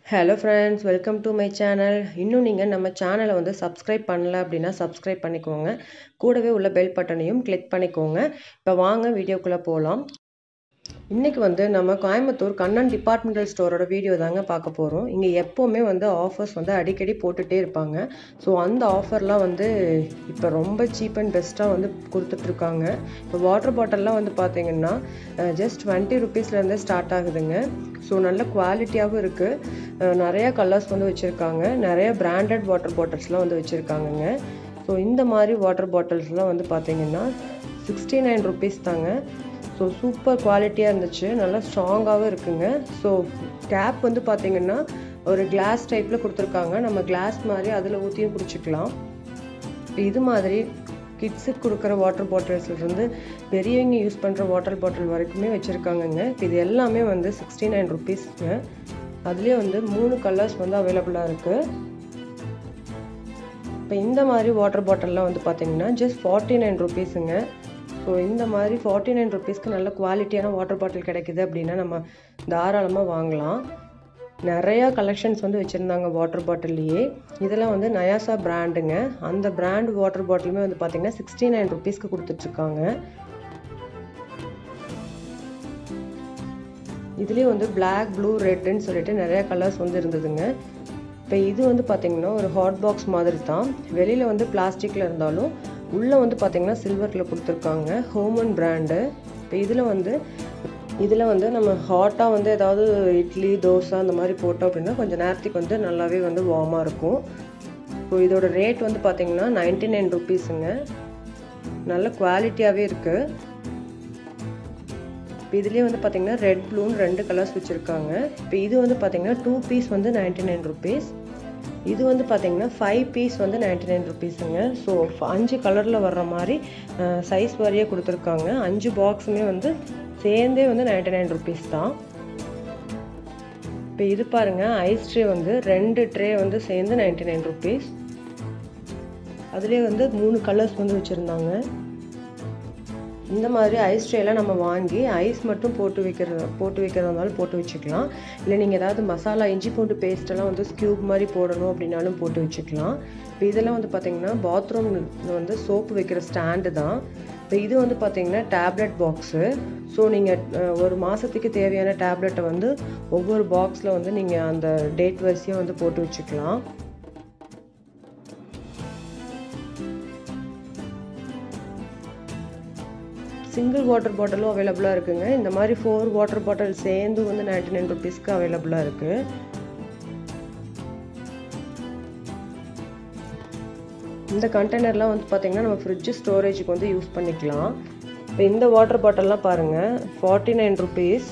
hello friends welcome to my channel இன்னும் நீங்கள் நம்ம சேனலை வந்து சப்ஸ்கிரைப் பண்ணல அப்படின்னா சப்ஸ்கிரைப் பண்ணிக்கோங்க கூடவே உள்ள பெல் பட்டனையும் கிளிக் பண்ணிக்கோங்க இப்போ வாங்க வீடியோக்குள்ளே போகலாம் இன்றைக்கி வந்து நம்ம கோயம்புத்தூர் கண்ணன் டிபார்ட்மெண்டல் ஸ்டோரோட வீடியோ தாங்க பார்க்க போகிறோம் இங்கே எப்போவுமே வந்து ஆஃபர்ஸ் வந்து அடிக்கடி போட்டுகிட்டே இருப்பாங்க ஸோ அந்த ஆஃபர்லாம் வந்து இப்போ ரொம்ப சீப் அண்ட் பெஸ்ட்டாக வந்து கொடுத்துட்ருக்காங்க இப்போ வாட்டர் பாட்டில்லாம் வந்து பார்த்தீங்கன்னா ஜஸ்ட் டுவெண்ட்டி ருபீஸ்லேருந்தே ஸ்டார்ட் ஆகுதுங்க ஸோ நல்ல குவாலிட்டியாகவும் இருக்குது நிறையா கலர்ஸ் வந்து வச்சுருக்காங்க நிறைய பிராண்டட் வாட்டர் பாட்டில்ஸ்லாம் வந்து வச்சுருக்காங்கங்க ஸோ இந்த மாதிரி வாட்டர் பாட்டில்ஸ்லாம் வந்து பார்த்தீங்கன்னா சிக்ஸ்டி நைன் ருபீஸ் தாங்க ஸோ சூப்பர் குவாலிட்டியாக இருந்துச்சு நல்லா ஸ்ட்ராங்காகவும் இருக்குங்க ஸோ கேப் வந்து பார்த்திங்கன்னா ஒரு கிளாஸ் டைப்பில் கொடுத்துருக்காங்க நம்ம கிளாஸ் மாதிரி அதில் ஊற்றியும் குடிச்சிக்கலாம் இது மாதிரி கிட்ஸுக்கு கொடுக்குற வாட்டர் பாட்டில்ஸ்லேருந்து பெரியவங்க யூஸ் பண்ணுற வாட்டர் பாட்டில் வரைக்குமே வச்சுருக்காங்கங்க இது எல்லாமே வந்து சிக்ஸ்டி நைன் ருபீஸ்ங்க அதுலேயே வந்து மூணு கலர்ஸ் வந்து அவைலபிளாக இருக்குது இப்போ இந்த மாதிரி வாட்டர் பாட்டில்லாம் வந்து பார்த்திங்கன்னா ஜஸ்ட் ஃபார்ட்டி நைன் ருபீஸுங்க ஸோ இந்த மாதிரி ஃபார்ட்டி நைன் ருபீஸ்க்கு நல்ல குவாலிட்டியான வாட்டர் பாட்டில் கிடைக்குது அப்படின்னா நம்ம தாராளமாக வாங்கலாம் நிறையா கலெக்ஷன்ஸ் வந்து வச்சுருந்தாங்க வாட்டர் பாட்டில்லையே இதெல்லாம் வந்து நயாசா பிராண்டுங்க அந்த பிராண்ட் வாட்டர் பாட்டிலுமே வந்து பார்த்திங்கன்னா சிக்ஸ்டி நைன் ருபீஸ்க்கு கொடுத்துட்ருக்காங்க இதுலேயும் வந்து பிளாக் ப்ளூ ரெட்டுன்னு சொல்லிட்டு நிறையா கலர்ஸ் வந்து இருந்ததுங்க இப்போ இது வந்து பார்த்திங்கன்னா ஒரு ஹாட் பாக்ஸ் மாதிரி தான் வெளியில் வந்து பிளாஸ்டிக்கில் இருந்தாலும் உள்ளே வந்து பார்த்திங்கன்னா சில்வரில் கொடுத்துருக்காங்க ஹோமன் பிராண்டு இப்போ இதில் வந்து இதில் வந்து நம்ம ஹாட்டாக வந்து ஏதாவது இட்லி தோசை அந்த மாதிரி போட்டோம் அப்படின்னா கொஞ்சம் நேரத்துக்கு வந்து நல்லாவே வந்து வார்மாக இருக்கும் ஸோ இதோட ரேட் வந்து பார்த்திங்கன்னா நைன்டி நைன் ருபீஸுங்க நல்ல குவாலிட்டியாகவே இருக்குது இப்போ இதுலேயே வந்து பார்த்திங்கன்னா ரெட் ப்ளூன்னு ரெண்டு கலர்ஸ் வச்சுருக்காங்க இப்போ இது வந்து பார்த்திங்கன்னா டூ பீஸ் வந்து நைன்டி நைன் ருபீஸ் இது வந்து பார்த்திங்கன்னா ஃபைவ் பீஸ் வந்து நைன்டி நைன் ருபீஸுங்க ஸோ அஞ்சு கலரில் வர்ற மாதிரி சைஸ் வாரியாக கொடுத்துருக்காங்க அஞ்சு பாக்ஸுமே வந்து சேர்ந்தே வந்து நைன்டி நைன் ருபீஸ் தான் இப்போ இது பாருங்கள் ஐஸ் ட்ரே வந்து ரெண்டு ட்ரே வந்து சேர்ந்து நைன்டி நைன் ருபீஸ் அதுலேயே வந்து மூணு கலர்ஸ் வந்து வச்சுருந்தாங்க இந்த மாதிரி ஐஸ் ட்ரேலாம் நம்ம வாங்கி ஐஸ் மட்டும் போட்டு வைக்கிறது போட்டு வைக்கிறதா இருந்தாலும் போட்டு வச்சுக்கலாம் இல்லை நீங்கள் ஏதாவது மசாலா இஞ்சி பூண்டு பேஸ்ட்டெல்லாம் வந்து ஸ்கியூப் மாதிரி போடணும் அப்படின்னாலும் போட்டு வச்சுக்கலாம் இப்போ இதெல்லாம் வந்து பார்த்திங்கன்னா பாத்ரூம் வந்து சோப்பு வைக்கிற ஸ்டாண்டு தான் இப்போ இது வந்து பார்த்திங்கன்னா டேப்லெட் பாக்ஸு ஸோ நீங்கள் ஒரு மாதத்துக்கு தேவையான டேப்லெட்டை வந்து ஒவ்வொரு பாக்ஸில் வந்து நீங்கள் அந்த டேட் வரிசையாக வந்து போட்டு வச்சுக்கலாம் சிங்கிள் வாட்டர் பாட்டிலும் அவைலபிளாக இருக்குங்க இந்த மாதிரி ஃபோர் வாட்டர் பாட்டில் சேர்ந்து வந்து நைன்டி நைன் ருபீஸ்க்கு அவைலபிளாக இருக்குது இந்த கண்டெய்னர்லாம் வந்து பார்த்திங்கன்னா நம்ம ஃப்ரிட்ஜு ஸ்டோரேஜுக்கு வந்து யூஸ் பண்ணிக்கலாம் இப்போ இந்த வாட்டர் பாட்டில்லாம் பாருங்கள் forty nine rupees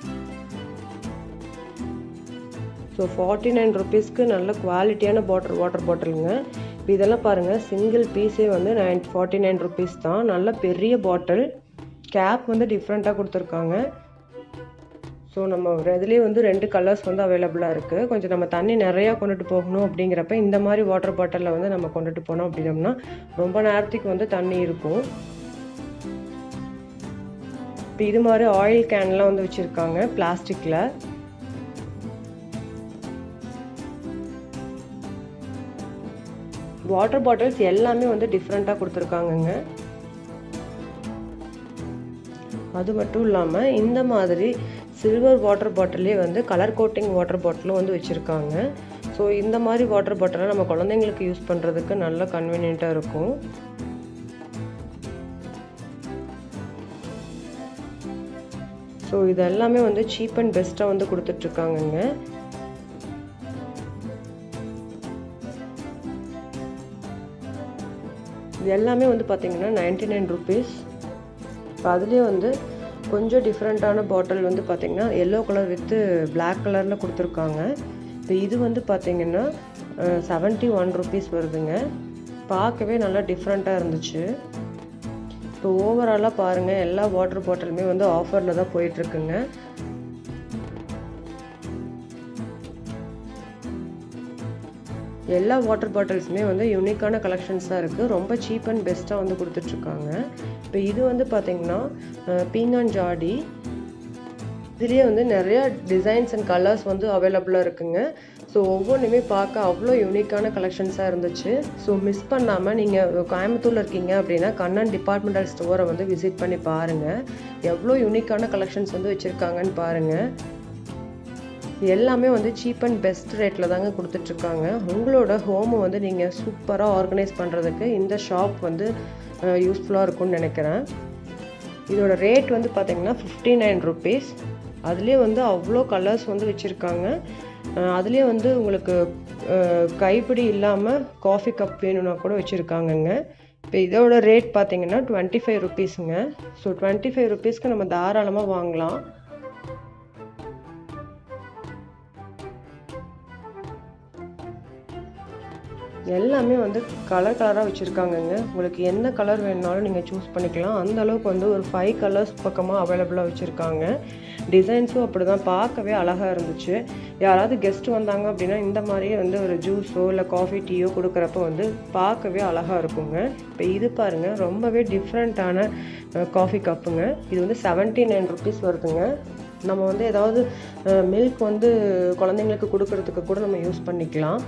so forty nine ருபீஸ்க்கு நல்ல குவாலிட்டியான வாட்டர் வாட்டர் பாட்டிலுங்க இப்போ இதெல்லாம் பாருங்கள் சிங்கிள் பீஸே வந்து நைன் ஃபார்ட்டி நைன் ருபீஸ் தான் நல்ல பெரிய பாட்டில் கேப் வந்து டிஃப்ரெண்ட்டாக கொடுத்துருக்காங்க ஸோ நம்ம இதுலேயே வந்து ரெண்டு கலர்ஸ் வந்து அவைலபிளாக இருக்குது கொஞ்சம் நம்ம தண்ணி நிறையா கொண்டுட்டு போகணும் அப்படிங்கிறப்ப இந்த மாதிரி வாட்டர் பாட்டிலில் வந்து நம்ம கொண்டுட்டு போனோம் அப்படின்னோம்னா ரொம்ப நேரத்துக்கு வந்து தண்ணி இருக்கும் இப்போ இது மாதிரி ஆயில் கேன்லாம் வந்து வச்சுருக்காங்க பிளாஸ்டிக்கில் வாட்டர் பாட்டில்ஸ் எல்லாமே வந்து டிஃப்ரெண்ட்டாக கொடுத்துருக்காங்கங்க அது மட்டும் இல்லாமல் இந்த மாதிரி சில்வர் வாட்டர் பாட்டிலே வந்து கலர் கோட்டிங் வாட்டர் பாட்டிலும் வந்து வச்சுருக்காங்க ஸோ இந்த மாதிரி வாட்டர் பாட்டிலை நம்ம குழந்தைங்களுக்கு யூஸ் பண்ணுறதுக்கு நல்ல கன்வீனியண்ட்டாக இருக்கும் ஸோ இது எல்லாமே வந்து சீப் அண்ட் பெஸ்ட்டாக வந்து கொடுத்துட்ருக்காங்கங்க இது எல்லாமே வந்து பார்த்திங்கன்னா நைன்டி நைன் ருபீஸ் இப்போ அதுலேயே வந்து கொஞ்சம் டிஃப்ரெண்ட்டான பாட்டில் வந்து பார்த்திங்கன்னா எல்லோ கலர் வித்து பிளாக் கலரில் கொடுத்துருக்காங்க இப்போ இது வந்து பார்த்திங்கன்னா செவன்ட்டி ஒன் ருபீஸ் வருதுங்க பார்க்கவே நல்லா டிஃப்ரெண்ட்டாக இருந்துச்சு இப்போ ஓவராலாக பாருங்கள் எல்லா வாட்டர் பாட்டிலுமே வந்து ஆஃபரில் தான் போயிட்டுருக்குங்க எல்லா வாட்டர் பாட்டில்ஸுமே வந்து யூனிக்கான கலெக்ஷன்ஸாக இருக்குது ரொம்ப சீப் அண்ட் பெஸ்ட்டாக வந்து கொடுத்துட்ருக்காங்க இப்போ இது வந்து பார்த்திங்கன்னா பீங்கான் ஜாடி இதுலேயே வந்து நிறையா டிசைன்ஸ் அண்ட் கலர்ஸ் வந்து அவைலபிளாக இருக்குங்க ஸோ ஒவ்வொன்றுமே பார்க்க அவ்வளோ யூனிக்கான கலெக்ஷன்ஸாக இருந்துச்சு ஸோ மிஸ் பண்ணாமல் நீங்கள் கோயம்புத்தூரில் இருக்கீங்க அப்படின்னா கண்ணன் டிபார்ட்மெண்டல் ஸ்டோரை வந்து விசிட் பண்ணி பாருங்கள் எவ்வளோ யூனிக்கான கலெக்ஷன்ஸ் வந்து வச்சுருக்காங்கன்னு பாருங்கள் எல்லாமே வந்து சீப் அண்ட் பெஸ்ட் ரேட்டில் தாங்க கொடுத்துட்ருக்காங்க உங்களோட ஹோமை வந்து நீங்கள் சூப்பராக ஆர்கனைஸ் பண்ணுறதுக்கு இந்த ஷாப் வந்து யூஸ்ஃபுல்லாக இருக்கும்னு நினைக்கிறேன் இதோட ரேட் வந்து பார்த்திங்கன்னா ஃபிஃப்டி நைன் ருபீஸ் அதுலேயே வந்து அவ்வளோ கலர்ஸ் வந்து வச்சுருக்காங்க அதுலேயே வந்து உங்களுக்கு கைப்பிடி இல்லாமல் காஃபி கப் வேணும்னா கூட வச்சுருக்காங்கங்க இப்போ இதோட ரேட் பார்த்தீங்கன்னா டுவெண்ட்டி ஃபைவ் ருபீஸுங்க ஸோ டுவெண்ட்டி ஃபைவ் ருபீஸ்க்கு நம்ம தாராளமாக வாங்கலாம் எல்லாமே வந்து கலர் கலராக வச்சுருக்காங்கங்க உங்களுக்கு என்ன கலர் வேணுனாலும் நீங்கள் சூஸ் பண்ணிக்கலாம் அந்த அளவுக்கு வந்து ஒரு ஃபைவ் கலர்ஸ் பக்கமாக அவைலபிளாக வச்சுருக்காங்க டிசைன்ஸும் அப்படி தான் பார்க்கவே அழகாக இருந்துச்சு யாராவது கெஸ்ட் வந்தாங்க அப்படின்னா இந்த மாதிரியே வந்து ஒரு ஜூஸோ இல்லை காஃபி டீயோ கொடுக்குறப்ப வந்து பார்க்கவே அழகாக இருக்குங்க இப்போ இது பாருங்கள் ரொம்பவே டிஃப்ரெண்ட்டான காஃபி கப்புங்க இது வந்து செவன்ட்டி நைன் ருபீஸ் வருதுங்க நம்ம வந்து ஏதாவது மில்க் வந்து குழந்தைங்களுக்கு கொடுக்கறதுக்கு கூட நம்ம யூஸ் பண்ணிக்கலாம்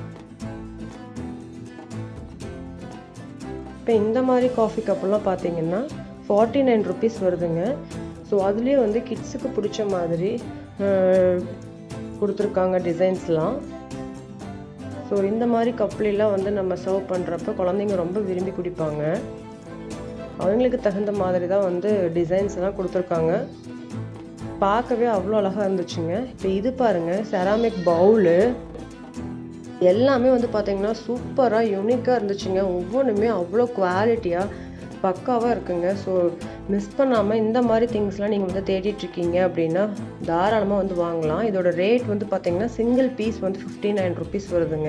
இப்போ இந்த மாதிரி காஃபி கப்பெல்லாம் பார்த்தீங்கன்னா ஃபார்ட்டி நைன் ருபீஸ் வருதுங்க ஸோ அதுலேயே வந்து கிட்ஸுக்கு பிடிச்ச மாதிரி கொடுத்துருக்காங்க டிசைன்ஸ்லாம் ஸோ இந்த மாதிரி கப்லாம் வந்து நம்ம சர்வ் பண்ணுறப்ப குழந்தைங்க ரொம்ப விரும்பி குடிப்பாங்க அவங்களுக்கு தகுந்த மாதிரி தான் வந்து டிசைன்ஸ் எல்லாம் கொடுத்துருக்காங்க பார்க்கவே அவ்வளோ அழகாக இருந்துச்சுங்க இப்போ இது பாருங்கள் செராமிக் பவுலு எல்லாமே வந்து பார்த்தீங்கன்னா சூப்பராக யூனிக்காக இருந்துச்சுங்க ஒவ்வொன்றுமே அவ்வளோ குவாலிட்டியாக பக்காவாக இருக்குங்க ஸோ மிஸ் பண்ணாமல் இந்த மாதிரி திங்ஸ்லாம் நீங்கள் வந்து தேடிட்டுருக்கீங்க அப்படின்னா தாராளமாக வந்து வாங்கலாம் இதோட ரேட் வந்து பார்த்தீங்கன்னா சிங்கிள் பீஸ் வந்து ஃபிஃப்டி நைன் ருபீஸ் வருதுங்க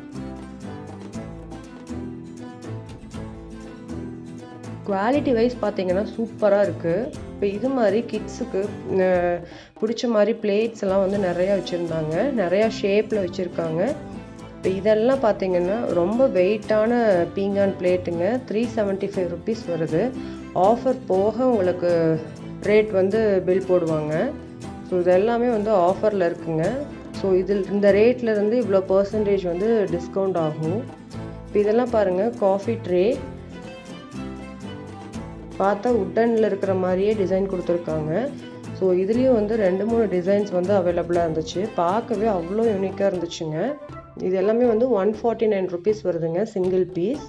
குவாலிட்டி வைஸ் பார்த்தீங்கன்னா சூப்பராக இருக்குது இப்போ இது மாதிரி கிட்ஸுக்கு பிடிச்ச மாதிரி பிளேட்ஸ் எல்லாம் வந்து நிறையா வச்சுருந்தாங்க நிறையா ஷேப்பில் வச்சுருக்காங்க இப்போ இதெல்லாம் பார்த்தீங்கன்னா ரொம்ப வெயிட்டான பீங்கான் பிளேட்டுங்க த்ரீ செவன்ட்டி ஃபைவ் ருபீஸ் வருது ஆஃபர் போக உங்களுக்கு ரேட் வந்து பில் போடுவாங்க ஸோ இது எல்லாமே வந்து ஆஃபரில் இருக்குங்க ஸோ இதில் இந்த ரேட்லேருந்து இவ்வளோ பர்சன்டேஜ் வந்து டிஸ்கவுண்ட் ஆகும் இப்போ இதெல்லாம் பாருங்கள் காஃபி ட்ரே பார்த்தா உட்டனில் இருக்கிற மாதிரியே டிசைன் கொடுத்துருக்காங்க ஸோ இதுலேயும் வந்து ரெண்டு மூணு டிசைன்ஸ் வந்து அவைலபிளாக இருந்துச்சு பார்க்கவே அவ்வளோ யூனிக்காக இருந்துச்சுங்க இது எல்லாமே வந்து ஒன் ஃபார்ட்டி நைன் ருபீஸ் வருதுங்க சிங்கிள் பீஸ்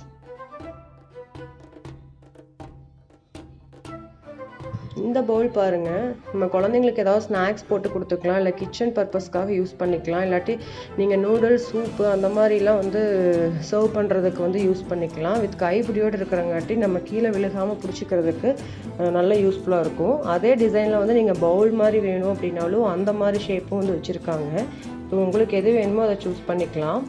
இந்த பவுல் பாருங்கள் நம்ம குழந்தைங்களுக்கு ஏதாவது ஸ்நாக்ஸ் போட்டு கொடுத்துக்கலாம் இல்லை கிச்சன் பர்பஸ்க்காக யூஸ் பண்ணிக்கலாம் இல்லாட்டி நீங்கள் நூடுல்ஸ் சூப்பு அந்த மாதிரிலாம் வந்து சர்வ் பண்ணுறதுக்கு வந்து யூஸ் பண்ணிக்கலாம் வித் கைப்பிடியோடு இருக்கிறங்காட்டி நம்ம கீழே விழுகாமல் பிடிச்சிக்கிறதுக்கு நல்ல யூஸ்ஃபுல்லாக இருக்கும் அதே டிசைனில் வந்து நீங்கள் பவுல் மாதிரி வேணும் அப்படின்னாலும் அந்த மாதிரி ஷேப்பும் வந்து வச்சுருக்காங்க ஸோ உங்களுக்கு எது வேணுமோ அதை சூஸ் பண்ணிக்கலாம்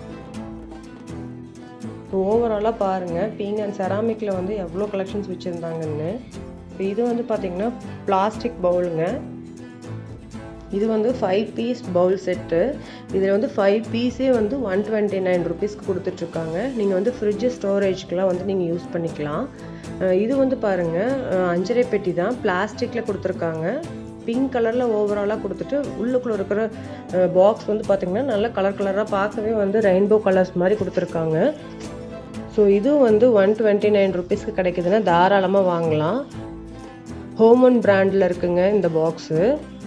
ஸோ ஓவராலாக பாருங்கள் பீங் அண்ட் செராமிக்கில் வந்து எவ்வளோ கலெக்ஷன்ஸ் வச்சுருந்தாங்கன்னு இப்போ இது வந்து பார்த்திங்கன்னா பிளாஸ்டிக் பவுலுங்க இது வந்து ஃபைவ் பீஸ் பவுல் செட்டு இதில் வந்து ஃபைவ் பீஸே வந்து ஒன் டுவெண்ட்டி நைன் ருபீஸ்க்கு கொடுத்துட்ருக்காங்க நீங்கள் வந்து ஃப்ரிட்ஜு ஸ்டோரேஜ்க்கெலாம் வந்து நீங்கள் யூஸ் பண்ணிக்கலாம் இது வந்து பாருங்கள் அஞ்சரை பெட்டி தான் பிளாஸ்டிக்கில் கொடுத்துருக்காங்க பிங்க் கலரில் ஓவராலாக கொடுத்துட்டு உள்ளுக்குள்ளே இருக்கிற பாக்ஸ் வந்து பார்த்திங்கன்னா நல்ல கலர் கலராக பார்க்கவே வந்து ரெயின்போ கலர்ஸ் மாதிரி கொடுத்துருக்காங்க ஸோ இதுவும் வந்து ஒன் டுவெண்ட்டி நைன் ருபீஸ்க்கு கிடைக்குதுன்னா தாராளமாக வாங்கலாம் ஹோமன் பிராண்டில் இருக்குங்க இந்த பாக்ஸு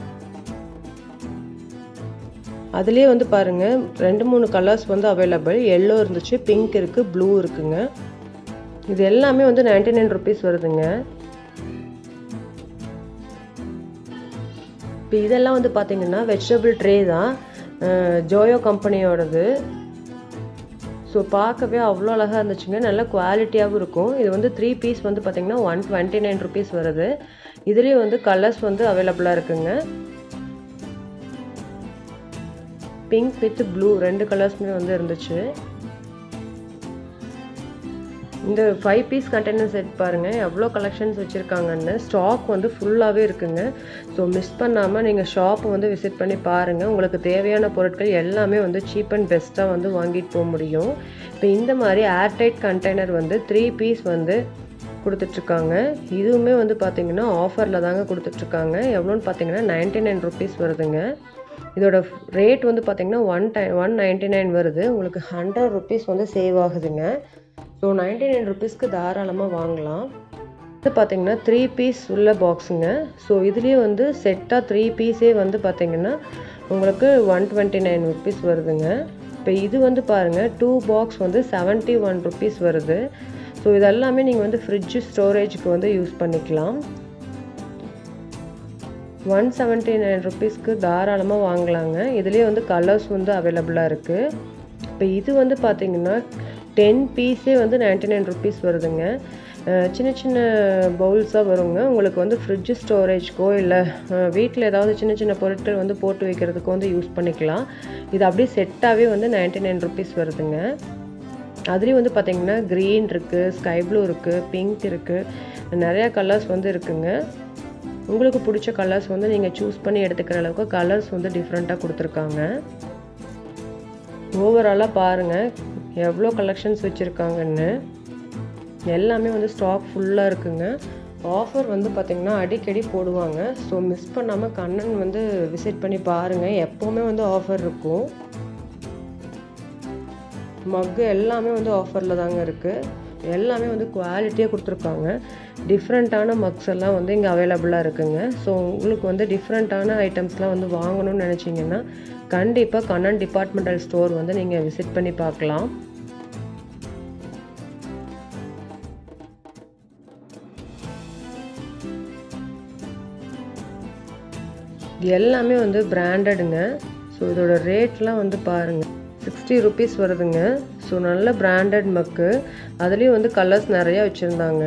அதுலேயே வந்து பாருங்கள் ரெண்டு மூணு கலர்ஸ் வந்து அவைலபிள் எல்லோ இருந்துச்சு பிங்க் இருக்குது ப்ளூ இருக்குங்க இது எல்லாமே வந்து நைன்டி நைன் ருபீஸ் வருதுங்க இப்போ இதெல்லாம் வந்து பார்த்தீங்கன்னா வெஜிடபிள் ட்ரே தான் ஜோயோ கம்பெனியோடது ஸோ பார்க்கவே அவ்வளோ அழகாக இருந்துச்சுங்க நல்ல குவாலிட்டியாகவும் இருக்கும் இது வந்து த்ரீ பீஸ் வந்து பார்த்திங்கன்னா ஒன் டுவெண்ட்டி நைன் ருபீஸ் வருது இதுலேயும் வந்து கலர்ஸ் வந்து அவைலபிளாக இருக்குங்க பிங்க் வித் ப்ளூ ரெண்டு கலர்ஸுமே வந்து இருந்துச்சு இந்த ஃபைவ் பீஸ் கண்டெய்னர் செட் பாருங்கள் எவ்வளோ கலெக்ஷன்ஸ் வச்சுருக்காங்கன்னு ஸ்டாக் வந்து ஃபுல்லாகவே இருக்குங்க ஸோ மிஸ் பண்ணாமல் நீங்கள் ஷாப்பை வந்து விசிட் பண்ணி பாருங்கள் உங்களுக்கு தேவையான பொருட்கள் எல்லாமே வந்து சீப் அண்ட் பெஸ்ட்டாக வந்து வாங்கிட்டு போக முடியும் இப்போ இந்த மாதிரி ஏர்டைட் கண்டெய்னர் வந்து த்ரீ பீஸ் வந்து கொடுத்துட்ருக்காங்க இதுவுமே வந்து பார்த்திங்கன்னா ஆஃபரில் தாங்க கொடுத்துட்ருக்காங்க எவ்வளோன்னு பார்த்தீங்கன்னா நைன்ட்டி நைன் ருபீஸ் வருதுங்க இதோட ரேட் வந்து பார்த்திங்கன்னா ஒன் டை ஒன் நைன்ட்டி நைன் வருது உங்களுக்கு ஹண்ட்ரட் ருபீஸ் வந்து சேவ் ஆகுதுங்க ஸோ நைன்ட்டி நைன் ருபீஸ்க்கு தாராளமாக வாங்கலாம் இது பார்த்தீங்கன்னா த்ரீ பீஸ் உள்ள பாக்ஸுங்க ஸோ இதுலேயே வந்து செட்டாக த்ரீ பீஸே வந்து பார்த்தீங்கன்னா உங்களுக்கு ஒன் டுவெண்ட்டி நைன் ருபீஸ் வருதுங்க இப்போ இது வந்து பாருங்கள் டூ பாக்ஸ் வந்து செவன்ட்டி ஒன் ருபீஸ் வருது ஸோ இதெல்லாமே நீங்கள் வந்து ஃப்ரிட்ஜு ஸ்டோரேஜுக்கு வந்து யூஸ் பண்ணிக்கலாம் ஒன் செவன்ட்டி நைன் ருபீஸ்க்கு தாராளமாக வாங்கலாங்க இதுலேயே வந்து கலர்ஸ் வந்து அவைலபிளாக இருக்குது இப்போ இது வந்து பார்த்தீங்கன்னா டென் பீஸே வந்து நைன்ட்டி நைன் ருபீஸ் வருதுங்க சின்ன சின்ன பவுல்ஸாக வருங்க உங்களுக்கு வந்து ஃப்ரிட்ஜு ஸ்டோரேஜ்க்கோ இல்லை வீட்டில் ஏதாவது சின்ன சின்ன பொருட்கள் வந்து போட்டு வைக்கிறதுக்கோ வந்து யூஸ் பண்ணிக்கலாம் இது அப்படியே செட்டாகவே வந்து நைன்ட்டி நைன் ருபீஸ் வருதுங்க அதுலேயும் வந்து பார்த்திங்கன்னா க்ரீன் இருக்குது ஸ்கை ப்ளூ இருக்குது பிங்க் இருக்குது நிறையா கலர்ஸ் வந்து இருக்குங்க உங்களுக்கு பிடிச்ச கலர்ஸ் வந்து நீங்கள் சூஸ் பண்ணி எடுத்துக்கிற அளவுக்கு கலர்ஸ் வந்து டிஃப்ரெண்ட்டாக கொடுத்துருக்காங்க ஓவராலாக பாருங்கள் எவ்வளோ கலெக்ஷன்ஸ் வச்சுருக்காங்கன்னு எல்லாமே வந்து ஸ்டாக் ஃபுல்லாக இருக்குங்க ஆஃபர் வந்து பார்த்திங்கன்னா அடிக்கடி போடுவாங்க ஸோ மிஸ் பண்ணாமல் கண்ணன் வந்து விசிட் பண்ணி பாருங்கள் எப்போவுமே வந்து ஆஃபர் இருக்கும் மக்கு எல்லாமே வந்து ஆஃபரில் தாங்க இருக்குது எல்லாமே வந்து குவாலிட்டியாக கொடுத்துருக்காங்க டிஃப்ரெண்ட்டான மக்ஸ் எல்லாம் வந்து இங்கே அவைலபிளாக இருக்குங்க ஸோ உங்களுக்கு வந்து டிஃப்ரெண்ட்டான ஐட்டம்ஸ்லாம் வந்து வாங்கணும்னு நினச்சிங்கன்னா கண்டிப்பாக கண்ணன் டிபார்ட்மெண்டல் ஸ்டோர் வந்து நீங்கள் விசிட் பண்ணி பார்க்கலாம் இது எல்லாமே வந்து பிராண்டடுங்க ஸோ இதோட ரேட்லாம் வந்து பாருங்கள் சிக்ஸ்டி ருபீஸ் வருதுங்க ஸோ நல்ல பிராண்டட் மக்கு அதுலேயும் வந்து கலர்ஸ் நிறையா வச்சுருந்தாங்க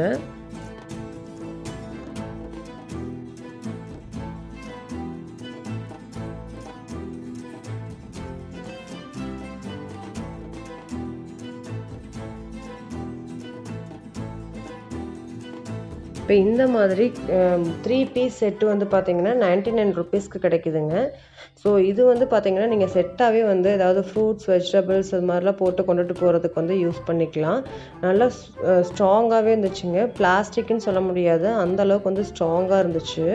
இப்போ இந்த மாதிரி த்ரீ பீஸ் செட்டு வந்து பார்த்தீங்கன்னா நைன்ட்டி நைன் ருபீஸ்க்கு கிடைக்குதுங்க ஸோ இது வந்து பார்த்தீங்கன்னா நீங்கள் செட்டாகவே வந்து ஏதாவது ஃப்ரூட்ஸ் வெஜிடபிள்ஸ் அது மாதிரிலாம் போட்டு கொண்டுட்டு போகிறதுக்கு வந்து யூஸ் பண்ணிக்கலாம் நல்லா ஸ்ட்ராங்காகவே இருந்துச்சுங்க பிளாஸ்டிக்னு சொல்ல முடியாது அந்த அளவுக்கு வந்து ஸ்ட்ராங்காக இருந்துச்சு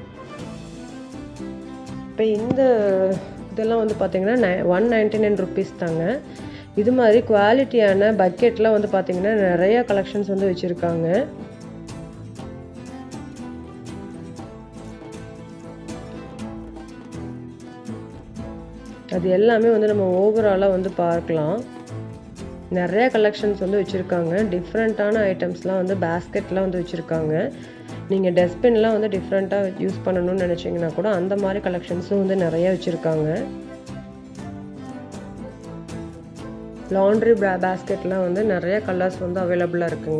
இப்போ இந்த இதெல்லாம் வந்து பார்த்தீங்கன்னா நை ஒன் நைன்ட்டி நைன் ருபீஸ் தாங்க இது மாதிரி குவாலிட்டியான பக்கெட்லாம் வந்து பார்த்தீங்கன்னா நிறையா கலெக்ஷன்ஸ் வந்து வச்சுருக்காங்க அது எல்லாமே வந்து நம்ம ஓவராலாக வந்து பார்க்கலாம் நிறைய கலெக்ஷன்ஸ் வந்து வச்சுருக்காங்க டிஃப்ரெண்ட்டான ஐட்டம்ஸ்லாம் வந்து பேஸ்கெட்லாம் வந்து வச்சுருக்காங்க நீங்கள் டஸ்ட்பின்லாம் வந்து டிஃப்ரெண்ட்டாக யூஸ் பண்ணணும்னு நினச்சிங்கன்னா கூட அந்த மாதிரி கலெக்ஷன்ஸும் வந்து நிறைய வச்சுருக்காங்க லாண்ட்ரி பே பேஸ்கெட்லாம் வந்து நிறைய கலர்ஸ் வந்து அவைலபிளாக இருக்குங்க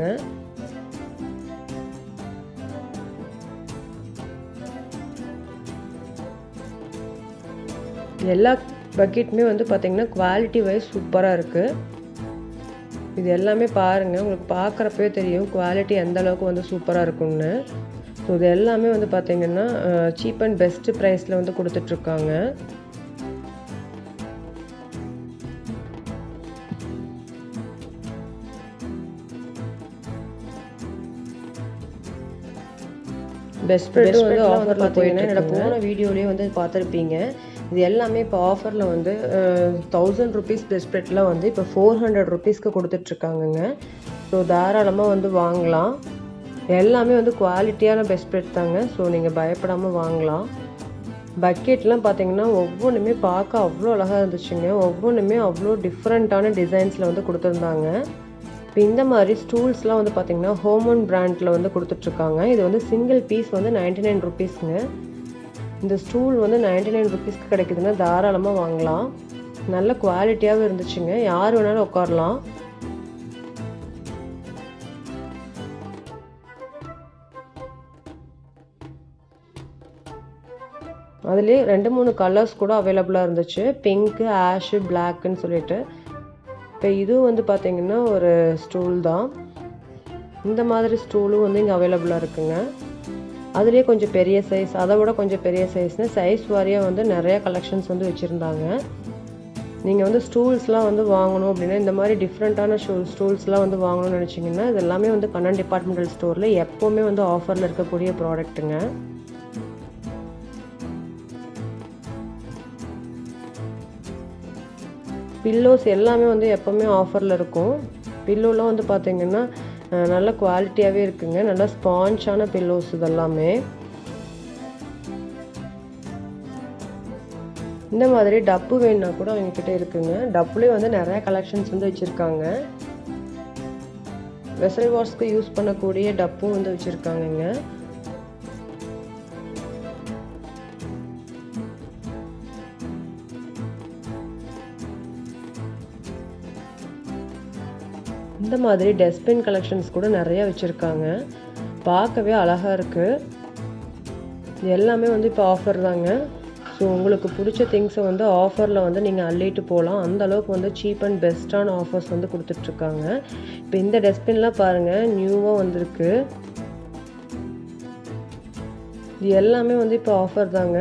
எல்லா பக்கெட்டுமே வந்து பார்த்திங்கன்னா குவாலிட்டி வைஸ் சூப்பராக இருக்குது இது எல்லாமே பாருங்கள் உங்களுக்கு பார்க்குறப்பவே தெரியும் குவாலிட்டி எந்த அளவுக்கு வந்து சூப்பராக இருக்கும்னு ஸோ இது எல்லாமே வந்து பார்த்திங்கன்னா சீப் அண்ட் பெஸ்ட்டு ப்ரைஸில் வந்து கொடுத்துட்ருக்காங்க பெஸ்ட் ப்ரைஸ் வந்து ஆஃபரில் பார்த்தீங்கன்னா என்னோட போன வீடியோலேயே வந்து பார்த்துருப்பீங்க இது எல்லாமே இப்போ ஆஃபரில் வந்து தௌசண்ட் ருபீஸ் பெஸ்ட்ரெட்டில் வந்து இப்போ ஃபோர் ஹண்ட்ரட் ருபீஸ்க்கு கொடுத்துட்ருக்காங்கங்க ஸோ தாராளமாக வந்து வாங்கலாம் எல்லாமே வந்து குவாலிட்டியான பெஸ்ட்ரெட் தாங்க ஸோ நீங்கள் பயப்படாமல் வாங்கலாம் பக்கெட்லாம் பார்த்தீங்கன்னா ஒவ்வொன்றுமே பார்க்க அவ்வளோ அழகாக இருந்துச்சுங்க ஒவ்வொன்றுமே அவ்வளோ டிஃப்ரெண்ட்டான டிசைன்ஸில் வந்து கொடுத்துருந்தாங்க இப்போ இந்த மாதிரி ஸ்டூல்ஸ்லாம் வந்து பார்த்திங்கன்னா ஹோமோன் பிராண்டில் வந்து கொடுத்துட்ருக்காங்க இது வந்து சிங்கிள் பீஸ் வந்து நைன்டி நைன் ருபீஸ்ங்க இந்த ஸ்டூல் வந்து நைன்டி நைன் ருபீஸ்க்கு கிடைக்குதுன்னா தாராளமாக வாங்கலாம் நல்ல குவாலிட்டியாகவும் இருந்துச்சுங்க யார் வேணாலும் உட்காரலாம் அதுலேயே ரெண்டு மூணு கலர்ஸ் கூட அவைலபிளாக இருந்துச்சு பிங்க்கு ஆஷு பிளாக்குன்னு சொல்லிட்டு இப்போ இதுவும் வந்து பார்த்திங்கன்னா ஒரு ஸ்டூல் தான் இந்த மாதிரி ஸ்டூலும் வந்து இங்கே அவைலபிளாக இருக்குங்க அதுலேயே கொஞ்சம் பெரிய சைஸ் அதை விட கொஞ்சம் பெரிய சைஸ்னு சைஸ் வாரியாக வந்து நிறைய கலெக்ஷன்ஸ் வந்து வச்சுருந்தாங்க நீங்கள் வந்து ஸ்டூல்ஸ்லாம் வந்து வாங்கணும் அப்படின்னா இந்த மாதிரி டிஃப்ரெண்ட்டான ஷூ ஸ்டூல்ஸ்லாம் வந்து வாங்கணும்னு நினச்சிங்கன்னா இது எல்லாமே வந்து கண்ணன் டிபார்ட்மெண்டல் ஸ்டோரில் எப்போவுமே வந்து ஆஃபரில் இருக்கக்கூடிய ப்ராடக்ட்டுங்க பில்லோஸ் எல்லாமே வந்து எப்போவுமே ஆஃபரில் இருக்கும் பில்லோலாம் வந்து பார்த்திங்கன்னா நல்ல குவாலிட்டியாகவே இருக்குங்க நல்லா ஸ்பான்ச்சான பில்லோஸ் இதெல்லாமே இந்த மாதிரி டப்பு வேணுன்னா கூட அவங்கக்கிட்ட இருக்குங்க டப்புலேயே வந்து நிறையா கலெக்ஷன்ஸ் வந்து வச்சுருக்காங்க வெசல் வாஷ்க்கு யூஸ் பண்ணக்கூடிய டப்பும் வந்து வச்சுருக்காங்கங்க இந்த மாதிரி டஸ்ட்பின் கலெக்ஷன்ஸ் கூட நிறைய வச்சுருக்காங்க பார்க்கவே அழகாக இருக்குது இது எல்லாமே வந்து இப்போ ஆஃபர் தாங்க ஸோ உங்களுக்கு பிடிச்ச திங்ஸை வந்து ஆஃபரில் வந்து நீங்கள் அள்ளிட்டு போகலாம் அந்த அளவுக்கு வந்து சீப் அண்ட் பெஸ்ட்டான ஆஃபர்ஸ் வந்து கொடுத்துட்ருக்காங்க இப்போ இந்த டஸ்ட்பின்லாம் பாருங்கள் நியூவாக வந்திருக்கு இது எல்லாமே வந்து இப்போ ஆஃபர் தாங்க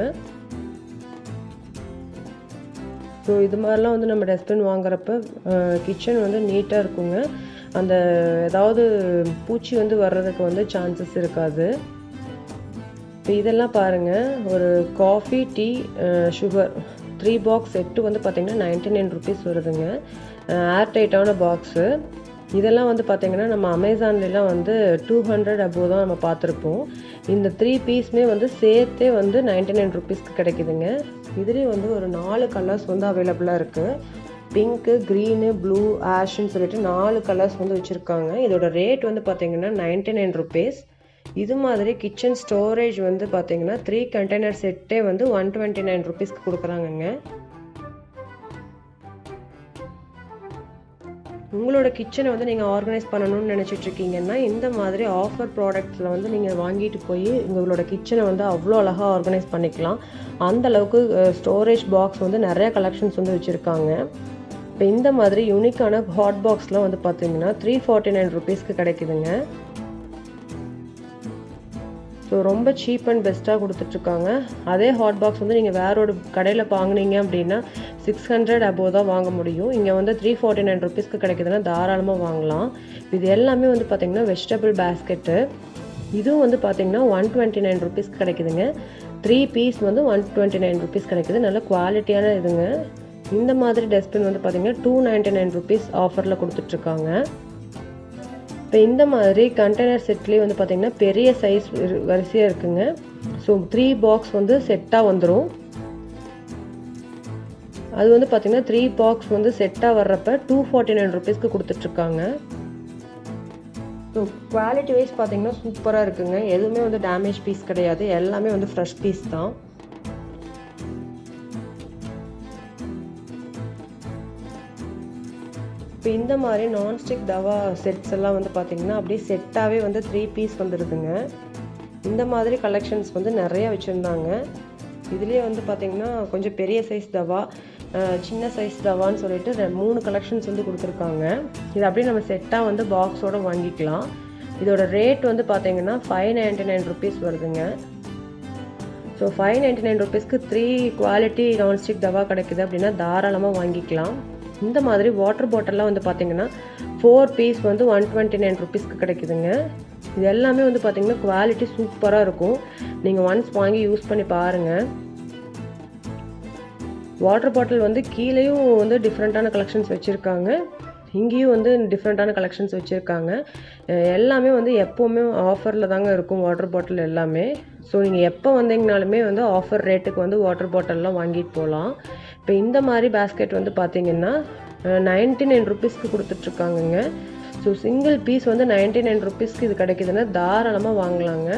ஸோ இது மாதிரிலாம் வந்து நம்ம டஸ்ட்பின் வாங்குறப்ப கிச்சன் வந்து நீட்டாக இருக்குங்க அந்த ஏதாவது பூச்சி வந்து வர்றதுக்கு வந்து சான்சஸ் இருக்காது இப்போ இதெல்லாம் பாருங்கள் ஒரு coffee tea sugar three box set வந்து பார்த்திங்கன்னா நைன்டி நைன் ருபீஸ் வருதுங்க ஏர் டைட்டான பாக்ஸு இதெல்லாம் வந்து பார்த்திங்கன்னா நம்ம அமேசான்லாம் வந்து டூ ஹண்ட்ரட் அபோவ் தான் நம்ம பார்த்துருப்போம் இந்த த்ரீ பீஸுமே வந்து சேர்த்தே வந்து நைன்டி நைன் ருபீஸ்க்கு கிடைக்குதுங்க இதுலேயும் வந்து ஒரு நாலு கலர்ஸ் வந்து அவைலபிளாக இருக்குது பிங்க்கு க்ரீனு ப்ளூ ஆஷ்ன்னு சொல்லிட்டு நாலு கலர்ஸ் வந்து வச்சுருக்காங்க இதோட ரேட் வந்து பார்த்திங்கன்னா நைன்டி நைன் ருபீஸ் இது மாதிரி கிச்சன் ஸ்டோரேஜ் வந்து பார்த்தீங்கன்னா த்ரீ கண்டெய்னர் செட்டே வந்து ஒன் டுவெண்ட்டி நைன் ருபீஸ்க்கு கொடுக்குறாங்கங்க உங்களோட கிச்சனை வந்து நீங்கள் ஆர்கனைஸ் பண்ணணும்னு நினச்சிட்டு இருக்கீங்கன்னா இந்த மாதிரி ஆஃபர் ப்ராடக்ட்ஸில் வந்து நீங்கள் வாங்கிட்டு போய் உங்களோட கிச்சனை வந்து அவ்வளோ அழகாக ஆர்கனைஸ் பண்ணிக்கலாம் அந்த அளவுக்கு ஸ்டோரேஜ் பாக்ஸ் வந்து நிறைய கலெக்ஷன்ஸ் வந்து வச்சுருக்காங்க இப்போ இந்த மாதிரி யூனிக்கான ஹாட் பாக்ஸ்லாம் வந்து பார்த்தீங்கன்னா த்ரீ ஃபார்ட்டி நைன் ருபீஸ்க்கு கிடைக்குதுங்க ஸோ ரொம்ப சீப் அண்ட் பெஸ்ட்டாக கொடுத்துட்ருக்காங்க அதே ஹாட் பாக்ஸ் வந்து நீங்கள் வேற ஒரு கடையில் வாங்கினீங்க அப்படின்னா சிக்ஸ் ஹண்ட்ரட் அபோவ் தான் வாங்க முடியும் இங்கே வந்து த்ரீ ஃபார்ட்டி நைன் ருபீஸ்க்கு கிடைக்குதுன்னா தாராளமாக வாங்கலாம் இது எல்லாமே வந்து பார்த்திங்கன்னா வெஜிடபிள் பேஸ்கெட்டு இதுவும் வந்து பார்த்திங்கன்னா ஒன் டுவெண்ட்டி நைன் ருபீஸ்க்கு கிடைக்குதுங்க த்ரீ பீஸ் வந்து ஒன் டுவெண்ட்டி நைன் ருபீஸ் கிடைக்குது நல்ல குவாலிட்டியான இதுங்க இந்த மாதிரி டஸ்ட்பின் வந்து பார்த்திங்கன்னா டூ நைன்ட்டி நைன் ருபீஸ் ஆஃபரில் கொடுத்துட்ருக்காங்க இப்போ இந்த மாதிரி கண்டெய்னர் செட்லேயே வந்து பார்த்திங்கன்னா பெரிய சைஸ் வரிசையாக இருக்குங்க ஸோ த்ரீ பாக்ஸ் வந்து செட்டாக வந்துடும் அது வந்து பார்த்திங்கன்னா த்ரீ பாக்ஸ் வந்து செட்டாக வர்றப்ப டூ ஃபார்ட்டி நைன் ருபீஸ்க்கு கொடுத்துட்ருக்காங்க ஸோ குவாலிட்டி வைஸ் பார்த்தீங்கன்னா சூப்பராக இருக்குங்க எதுவுமே வந்து டேமேஜ் பீஸ் கிடையாது எல்லாமே வந்து ஃப்ரெஷ் பீஸ் தான் இப்போ இந்த மாதிரி நான்ஸ்டிக் தவா செட்ஸ் எல்லாம் வந்து பார்த்திங்கன்னா அப்படியே செட்டாகவே வந்து த்ரீ பீஸ் வந்துடுதுங்க இந்த மாதிரி கலெக்ஷன்ஸ் வந்து நிறைய வச்சுருந்தாங்க இதுலேயே வந்து பார்த்திங்கன்னா கொஞ்சம் பெரிய சைஸ் தவா சின்ன சைஸ் தவான்னு சொல்லிட்டு மூணு கலெக்ஷன்ஸ் வந்து கொடுத்துருக்காங்க இது அப்படியே நம்ம செட்டாக வந்து பாக்ஸோடு வாங்கிக்கலாம் இதோட ரேட் வந்து பார்த்திங்கன்னா ஃபைவ் நைன்டி நைன் ருபீஸ் வருதுங்க ஸோ ஃபைவ் நைன்டி நைன் ருபீஸ்க்கு த்ரீ குவாலிட்டி நான்ஸ்டிக் தவா கிடைக்குது அப்படின்னா தாராளமாக வாங்கிக்கலாம் இந்த மாதிரி வாட்டர் பாட்டில்லாம் வந்து பார்த்தீங்கன்னா ஃபோர் பீஸ் வந்து ஒன் டுவெண்ட்டி நைன் ருபீஸ்க்கு கிடைக்குதுங்க இது எல்லாமே வந்து பார்த்தீங்கன்னா குவாலிட்டி சூப்பராக இருக்கும் நீங்கள் ஒன்ஸ் வாங்கி யூஸ் பண்ணி பாருங்கள் வாட்டர் பாட்டில் வந்து கீழேயும் வந்து டிஃப்ரெண்ட்டான கலெக்ஷன்ஸ் வச்சுருக்காங்க இங்கேயும் வந்து டிஃப்ரெண்ட்டான கலெக்ஷன்ஸ் வச்சுருக்காங்க எல்லாமே வந்து எப்போவுமே ஆஃபரில் தாங்க இருக்கும் வாட்டர் பாட்டில் எல்லாமே ஸோ நீங்கள் எப்போ வந்தீங்கனாலுமே வந்து ஆஃபர் ரேட்டுக்கு வந்து வாட்டர் பாட்டில்லாம் வாங்கிட்டு போகலாம் இப்போ இந்த மாதிரி பேஸ்கெட் வந்து பார்த்தீங்கன்னா நைன்ட்டி நைன் ருபீஸ்க்கு கொடுத்துட்ருக்காங்கங்க ஸோ சிங்கிள் பீஸ் வந்து நைன்ட்டி நைன் ருபீஸ்க்கு இது கிடைக்குதுன்னா தாராளமாக வாங்கலாங்க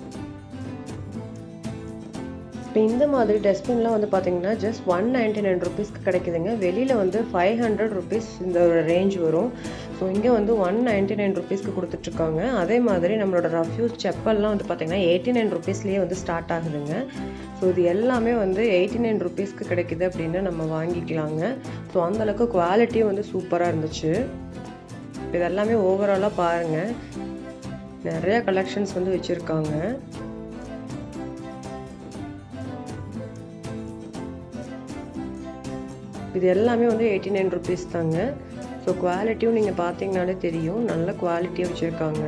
இப்போ இந்த மாதிரி டஸ்ட்பின்லாம் வந்து பார்த்தீங்கன்னா ஜஸ்ட் ஒன் நைன்டி நைன் ருபீஸ்க்கு கிடைக்குதுங்க வெளியில் வந்து ஃபைவ் ஹண்ட்ரட் ருபீஸ் இந்த ஒரு ரேஞ்ச் வரும் ஸோ இங்கே வந்து ஒன் நைன்டி நைன் ருபீஸ்க்கு கொடுத்துட்ருக்காங்க அதே மாதிரி நம்மளோட ரஃப்யூஸ் செப்பல்லாம் வந்து பார்த்தீங்கன்னா எயிட்டி நைன் ருபீஸ்லேயே வந்து ஸ்டார்ட் ஆகுதுங்க ஸோ இது எல்லாமே வந்து எயிட்டி நைன் ருபீஸ்க்கு கிடைக்குது அப்படின்னு நம்ம வாங்கிக்கலாங்க ஸோ அந்தளவுக்கு குவாலிட்டியும் வந்து சூப்பராக இருந்துச்சு இது எல்லாமே ஓவராலாக பாருங்கள் நிறையா கலெக்ஷன்ஸ் வந்து வச்சுருக்காங்க இது எல்லாமே வந்து எயிட்டி நைன் ருபீஸ் தாங்க ஸோ குவாலிட்டியும் நீங்கள் பார்த்தீங்கனாலே தெரியும் நல்ல குவாலிட்டியாக வச்சுருக்காங்க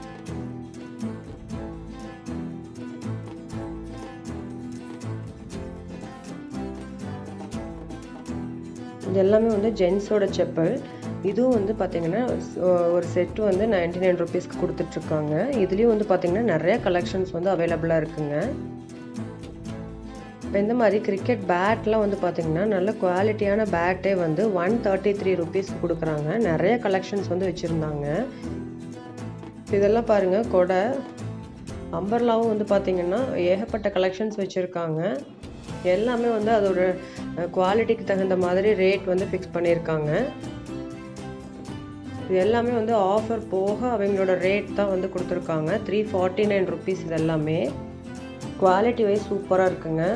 இது எல்லாமே வந்து ஜென்ஸோட செப்பல் இதுவும் வந்து பார்த்தீங்கன்னா ஒரு செட்டு வந்து நைன்டி நைன் ருபீஸ்க்கு கொடுத்துட்ருக்காங்க இதுலேயும் வந்து பார்த்தீங்கன்னா நிறைய கலெக்ஷன்ஸ் வந்து அவைலபிளாக இருக்குங்க இப்போ இந்த மாதிரி கிரிக்கெட் பேட்லாம் வந்து பார்த்தீங்கன்னா நல்ல குவாலிட்டியான பேட்டே வந்து ஒன் தேர்ட்டி த்ரீ ருபீஸ்க்கு கொடுக்குறாங்க நிறைய கலெக்ஷன்ஸ் வந்து வச்சுருந்தாங்க இதெல்லாம் பாருங்கள் கொடை அம்பர்லாவும் வந்து பார்த்தீங்கன்னா ஏகப்பட்ட கலெக்ஷன்ஸ் வச்சுருக்காங்க எல்லாமே வந்து அதோட குவாலிட்டிக்கு தகுந்த மாதிரி ரேட் வந்து ஃபிக்ஸ் பண்ணியிருக்காங்க இது எல்லாமே வந்து ஆஃபர் போக அவங்களோட ரேட் தான் வந்து கொடுத்துருக்காங்க த்ரீ ஃபார்ட்டி நைன் ருபீஸ் இது எல்லாமே குவாலிட்டி வைஸ் சூப்பராக இருக்குங்க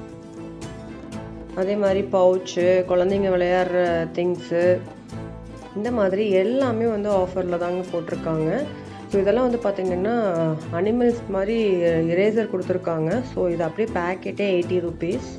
அதே மாதிரி பவுச்சு குழந்தைங்க விளையாடுற திங்ஸு இந்த மாதிரி எல்லாமே வந்து ஆஃபரில் தாங்க போட்டிருக்காங்க ஸோ இதெல்லாம் வந்து பார்த்திங்கன்னா அனிமல்ஸ் மாதிரி இரேசர் கொடுத்துருக்காங்க ஸோ இது அப்படியே பேக்கெட்டே எயிட்டி ருபீஸ்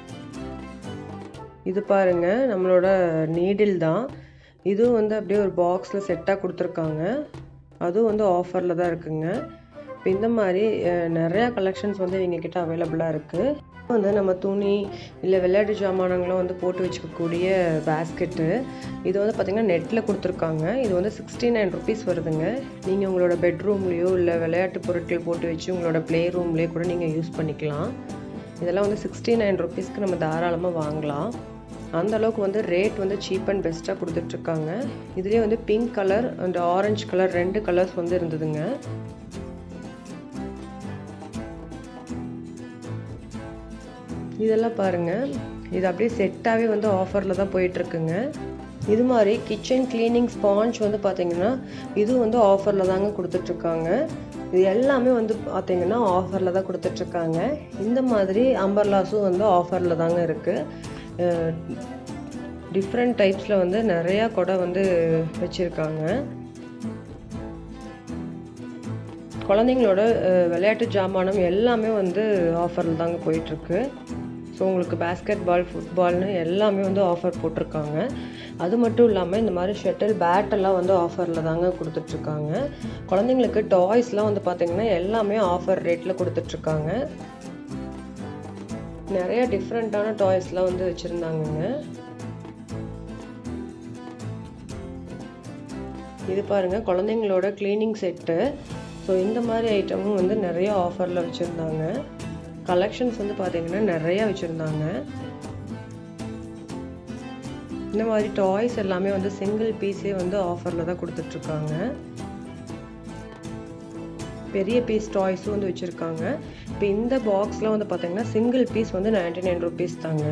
இது பாருங்கள் நம்மளோட நீடில் தான் இதுவும் வந்து அப்படியே ஒரு பாக்ஸில் செட்டாக கொடுத்துருக்காங்க அதுவும் வந்து ஆஃபரில் தான் இருக்குங்க இப்போ இந்த மாதிரி நிறையா கலெக்ஷன்ஸ் வந்து எங்ககிட்ட அவைலபிளாக இருக்குது வந்து நம்ம துணி இல்லை விளையாட்டு சாமானங்களும் வந்து போட்டு வச்சுக்கக்கூடிய பேஸ்கெட்டு இது வந்து பார்த்திங்கன்னா நெட்டில் கொடுத்துருக்காங்க இது வந்து சிக்ஸ்டி நைன் ருபீஸ் வருதுங்க நீங்கள் உங்களோட பெட்ரூம்லேயோ இல்லை விளையாட்டு பொருட்கள் போட்டு வச்சு உங்களோட ப்ளே ரூம்லேயே கூட நீங்கள் யூஸ் பண்ணிக்கலாம் இதெல்லாம் வந்து சிக்ஸ்டி நைன் ருபீஸ்க்கு நம்ம தாராளமாக வாங்கலாம் அந்த அளவுக்கு வந்து ரேட் வந்து சீப் அண்ட் பெஸ்ட்டாக கொடுத்துட்ருக்காங்க இதுலேயே வந்து pink colour and orange colour ரெண்டு கலர்ஸ் வந்து இருந்ததுங்க இதெல்லாம் பாருங்கள் இது அப்படியே செட்டாகவே வந்து ஆஃபரில் தான் போயிட்டுருக்குங்க இது மாதிரி கிச்சன் க்ளீனிங் ஸ்பாஞ்ச் வந்து பார்த்திங்கன்னா இது வந்து ஆஃபரில் தாங்க கொடுத்துட்ருக்காங்க இது எல்லாமே வந்து பார்த்திங்கன்னா ஆஃபரில் தான் கொடுத்துட்ருக்காங்க இந்த மாதிரி அம்பர்லாஸும் வந்து ஆஃபரில் தாங்க இருக்குது டிஃப்ரெண்ட் டைப்ஸில் வந்து நிறையா கொடை வந்து வச்சுருக்காங்க குழந்தைங்களோட விளையாட்டு ஜாமானம் எல்லாமே வந்து ஆஃபரில் தாங்க போயிட்டுருக்கு ஸோ உங்களுக்கு பேஸ்கெட் பால் ஃபுட்பால்னு எல்லாமே வந்து ஆஃபர் போட்டிருக்காங்க அது மட்டும் இல்லாமல் இந்த மாதிரி ஷட்டில் பேட்டெல்லாம் வந்து ஆஃபரில் தாங்க கொடுத்துட்ருக்காங்க குழந்தைங்களுக்கு டாய்ஸ்லாம் வந்து பார்த்திங்கன்னா எல்லாமே ஆஃபர் ரேட்டில் கொடுத்துட்ருக்காங்க நிறைய டிஃப்ரெண்ட்டான டாய்ஸ்லாம் வந்து வச்சுருந்தாங்கங்க இது பாருங்கள் குழந்தைங்களோட க்ளீனிங் செட்டு ஸோ இந்த மாதிரி ஐட்டமும் வந்து நிறைய ஆஃபரில் வச்சுருந்தாங்க கலெக்ஷன்ஸ் வந்து பார்த்திங்கன்னா நிறையா வச்சுருந்தாங்க இந்த மாதிரி டாய்ஸ் எல்லாமே வந்து சிங்கிள் பீஸே வந்து ஆஃபரில் தான் கொடுத்துட்ருக்காங்க பெரிய பீஸ் டாய்ஸும் வந்து வச்சுருக்காங்க இப்போ இந்த பாக்ஸில் வந்து பார்த்திங்கன்னா சிங்கிள் பீஸ் வந்து நைன்டி நைன் ருபீஸ் தாங்க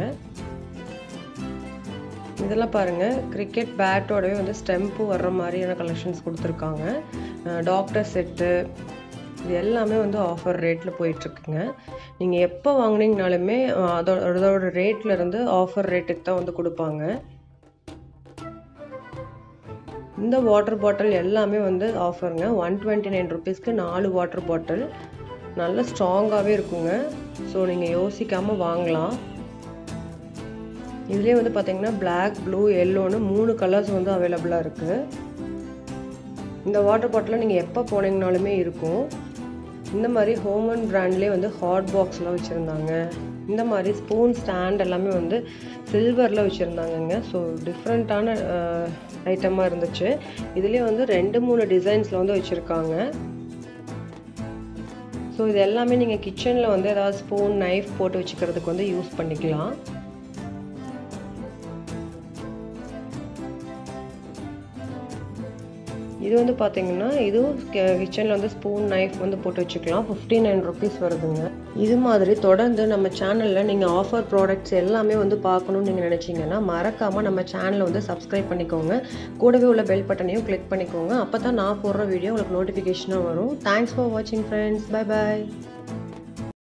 இதெல்லாம் பாருங்கள் கிரிக்கெட் பேட்டோடவே வந்து ஸ்டெம்ப்பு வர்ற மாதிரியான கலெக்ஷன்ஸ் கொடுத்துருக்காங்க டாக்டர் செட்டு இது எல்லாமே வந்து ஆஃபர் ரேட்டில் போயிட்டுருக்குங்க நீங்கள் எப்போ வாங்கினீங்கனாலுமே அதோட அதோட ரேட்டில் இருந்து ஆஃபர் ரேட்டுக்கு தான் வந்து கொடுப்பாங்க இந்த வாட்டர் பாட்டில் எல்லாமே வந்து ஆஃபருங்க ஒன் டுவெண்ட்டி நைன் ருபீஸ்க்கு நாலு வாட்டர் பாட்டில் நல்ல ஸ்ட்ராங்காகவே இருக்குங்க ஸோ நீங்கள் யோசிக்காமல் வாங்கலாம் இதுலேயே வந்து பார்த்தீங்கன்னா பிளாக் ப்ளூ எல்லோன்னு மூணு கலர்ஸ் வந்து அவைலபிளாக இருக்குது இந்த வாட்டர் பாட்டில் நீங்கள் எப்போ போனீங்கனாலுமே இருக்கும் இந்த மாதிரி ஹோமன் பிராண்ட்லேயே வந்து ஹாட் பாக்ஸ்லாம் வச்சுருந்தாங்க இந்த மாதிரி ஸ்பூன் ஸ்டாண்ட் எல்லாமே வந்து சில்வரில் வச்சுருந்தாங்கங்க ஸோ டிஃப்ரெண்ட்டான ஐட்டமாக இருந்துச்சு இதுலேயே வந்து ரெண்டு மூணு டிசைன்ஸில் வந்து வச்சுருக்காங்க ஸோ இது எல்லாமே நீங்கள் கிச்சனில் வந்து ஏதாவது ஸ்பூன் நைஃப் போட்டு வச்சுக்கிறதுக்கு வந்து யூஸ் பண்ணிக்கலாம் இது வந்து பார்த்தீங்கன்னா இதுவும் கிச்சனில் வந்து ஸ்பூன் நைஃப் வந்து போட்டு வச்சுக்கலாம் ஃபிஃப்டி நைன் ருபீஸ் வருதுங்க இது மாதிரி தொடர்ந்து நம்ம சேனலில் நீங்கள் ஆஃபர் ப்ராடக்ட்ஸ் எல்லாமே வந்து பார்க்கணும்னு நீங்கள் நினச்சிங்கன்னா மறக்காமல் நம்ம சேனலை வந்து சப்ஸ்கிரைப் பண்ணிக்கோங்க கூடவே உள்ள பெல் பட்டனையும் கிளிக் பண்ணிக்கோங்க அப்போ தான் நான் போடுற வீடியோ உங்களுக்கு நோட்டிஃபிகேஷனாக வரும் தேங்க்ஸ் ஃபார் வாட்சிங் ஃப்ரெண்ட்ஸ் பை பாய்